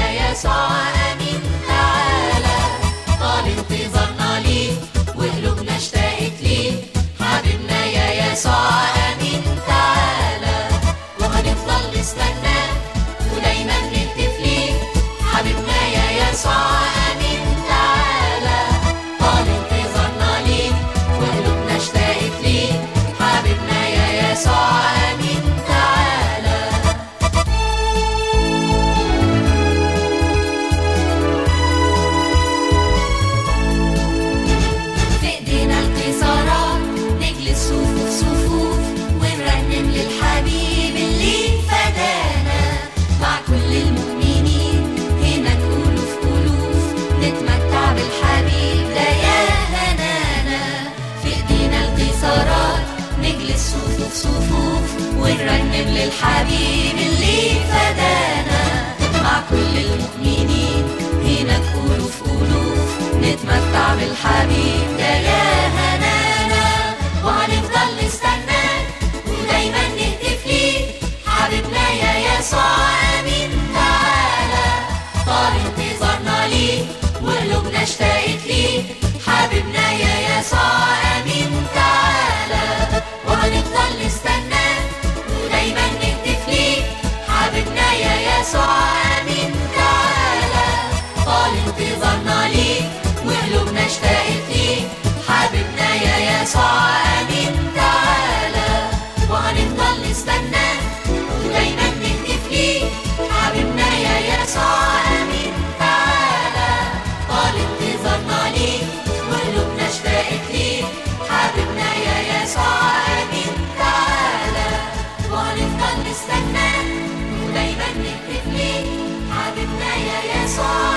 يا يسوع امين تعالى طال انتظارنا ليك وقلوبنا اشتاقت ليك حبيبنا يا يسوع امين تعالى وهنفضل نستناك ودايما نهتف ليك حبيبنا يا يسوع امين تعالى طال انتظارنا ليك وقلوبنا اشتاقت ليك حبيبنا يا يسوع امين تعالى في ايدينا القيصرات نجلس صفوف صفوف ونرنم للحبيب اللي فدانا مع كل المؤمنين هنا ألوف ألوف نتمتع بالحبيب ده يا هنانا في ايدينا القيصرات نجلس صفوف صفوف ونرنم للحبيب اللي فدانا مع كل المؤمنين هنا ألوف ألوف نتمتع بالحبيب ده يا هنانا وهنفضل نستناك ودايما نهتف ليك حبيبنا يا يسوع امين تعالى طال انتظارنا ليك وقلوبنا اشتاقت ليك حبيبنا يا يسوع امين تعالى وهنفضل نستناك ودايما نهتف ليك حبيبنا يا يسوع امين تعالى طال انتظارنا ليك وقلوبنا اشتاقت ليك حبيبنا يا يسوع امين تعالى وهنفضل نستناك ودايما نهتف ليك حبيبنا يا يسوع امين تعالى طال انتظارنا ليك وقلوبنا اشتاقت ليك حبيبنا يا يسوع امين تعالى وهنفضل نستناك ودايما نهتف ليك حبيبنا يا يسوع